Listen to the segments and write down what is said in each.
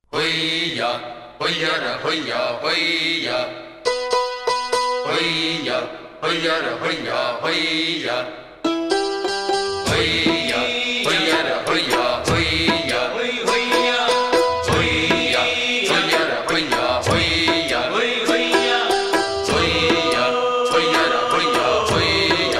ஹொய்யா ஹொய்யர ஹொய்யா ஹொய்யா ஹொய்யா ஹொய்யர ஹொய்யா ஹொய்யா ஹொய்யா ஹொய்யர ஹொய்யா ஹொய்யா ஹொய்யா ஹொய்யா ஹொய்யர ஹொய்யா ஹொய்யா ஹொய்யா ஹொய்யா ஹொய்யர ஹொய்யா ஹொய்யா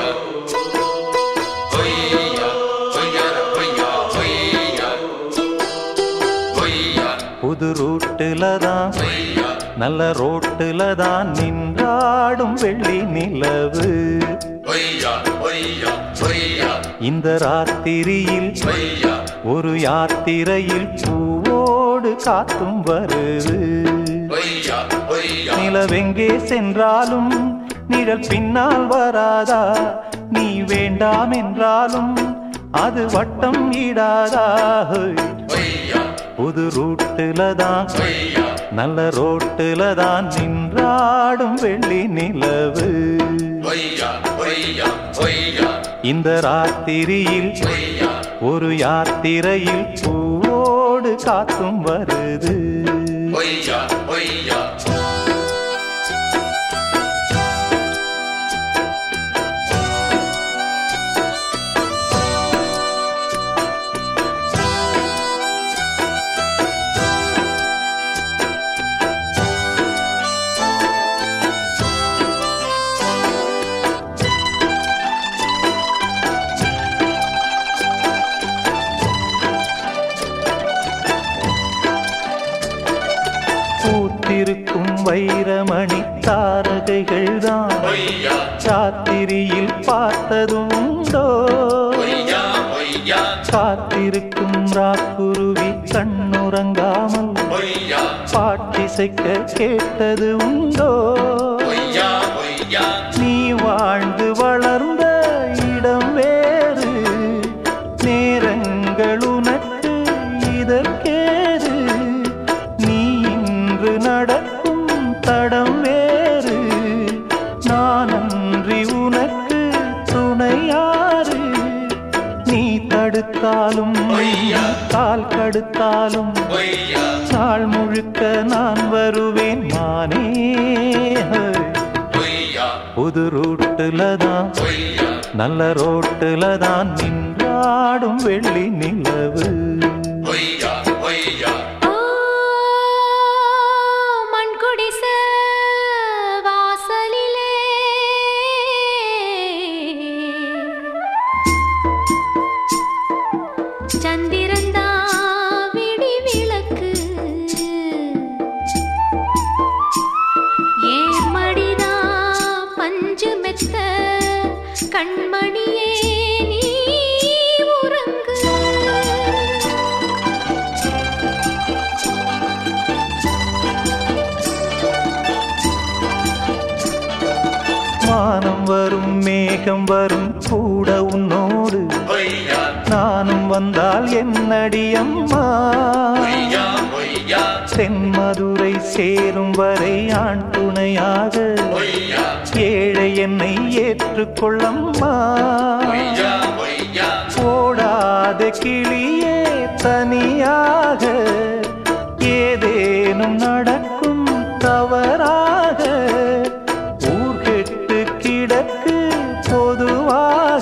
ஹொய்யா ஹொய்யர ஹொய்யா ஹொய்யா ஹொய்யா புது ரூட்டுல தான் ஹொய்யா நல்ல ரோட்டுல தான் நின்றாடும் வெள்ளி நிலவு ஹொய்யா ஹொய்யா ஹொய்யா இந்த ராத்திரியில் ஹொய்யா ஒரு யாத்திரையில் பூவோடு காத்தும் வருது ஹொய்யா ஹொய்யா நிலவெங்கே சென்றாலும் நிழல் பின்னால் வராதா நீ வேண்டாம் என்றாலும் அது வட்டம் ஈடாதா ஹோய். ஹொய்யா புது ரூட்டுல தான் ஹொய்யா நல்ல ரோட்டுல தான் நின்றாடும் வெள்ளி நிலவு ஹொய்யா ஹொய்யா ஹொய்யா இந்த ராத்திரியில் ஹொய்யா ஒரு யாத்திரையில் பூவோடு காத்தும் வருது ஹொய்யா ஹொய்யா பூத்திருக்கும் வைரமணி தாரகைகள் தான் ஹொய்யா ராத்திரியில் பார்த்ததும் உண்டோ ஹொய்யா ஹொய்யா காத்திருக்கும் ராக்குருவி கண்ணுறங்காமல் ஹொய்யா பாட்டிசைக்க கேட்டது உண்டோ ஹொய்யா ஹொய்யா நீ வாழ்ந்து வளர்ந்த இடம் வேறு நேரங்கள் உனக்கு இதற்கேது நீ இன்று நடக்கும் தடம் வேறு நான் அன்றி உனக்கு துணையாறு நீ தடுத்தாலும் கால் கடுத்தாலும் ஹொய்யா நாள் முழுக்க நான் வருவேன் நானே ஹொய்யா புது ரூட்டுல தான் ஹொய்யா நல்ல ரோட்டுல தான் நின்றாடும் வெள்ளி நிலவு ஹொய்யா ஹொய்யா ஆ, மண்குடிச வாசலிலே சந்திரந்தா விடி விளக்கு ஏன் மடிதா பஞ்சு மெத்த கண்மணியே நீ உறங்கு மானம் வரும் மேகம் வரும் கூட உன்னோடு ஹொய்யா நானும் வந்தால் என்னடி அம்மா ஹொய்யா ஹொய்யா தென்மதுரை சேரும் வரை ஆண் துணையாக ஹொய்யா ஏழை என்னை ஏற்றுக்கொள்ளம்மா ஹொய்யா ஹொய்யா ஓடாத கிளியே தனியாக ஏதேனும் நடக்கும் தவறாக ஊர்கெட்டு கிடக்கு பொதுவாக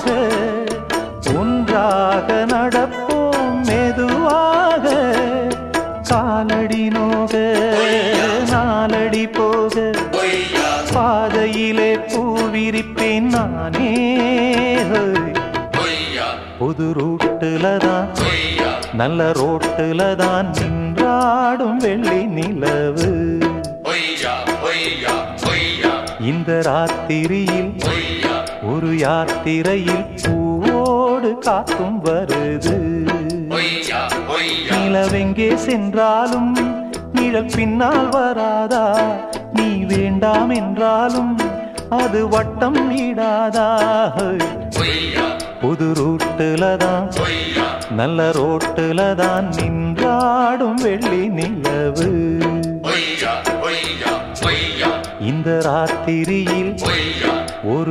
ஒன்றாக நடப்போம் மெதுவாக காலடி நோக நாலடி போக ஹொய்யா பாதையிலே பூவிரிப்பேன் நானே ஹோய். ஹொய்யா புது ரூட்டுல தான் ஹொய்யா நல்ல ரோட்டுல தான் நின்றாடும் வெள்ளி நிலவு ஹொய்யா ஹொய்யா ஹொய்யா இந்த ராத்திரியில் ஹொய்யா ஒரு யாத்திரையில் பூவோடு காத்தும் வருது ஹொய்யா ஹொய்யா நிலவெங்கே சென்றாலும் நிழல் பின்னால் வராதா நீ வேண்டாம் என்றாலும் அது வட்டம் ஈடாதா ஹொய்யா புது ரூட்டுல தான் ஹொய்யா நல்ல ரோட்டுல தான் நின்றாடும் வெள்ளி நிலவு ஹொய்யா ஹொய்யா ஹொய்யா இந்த ராத்திரியில் ஹொய்யா ஒரு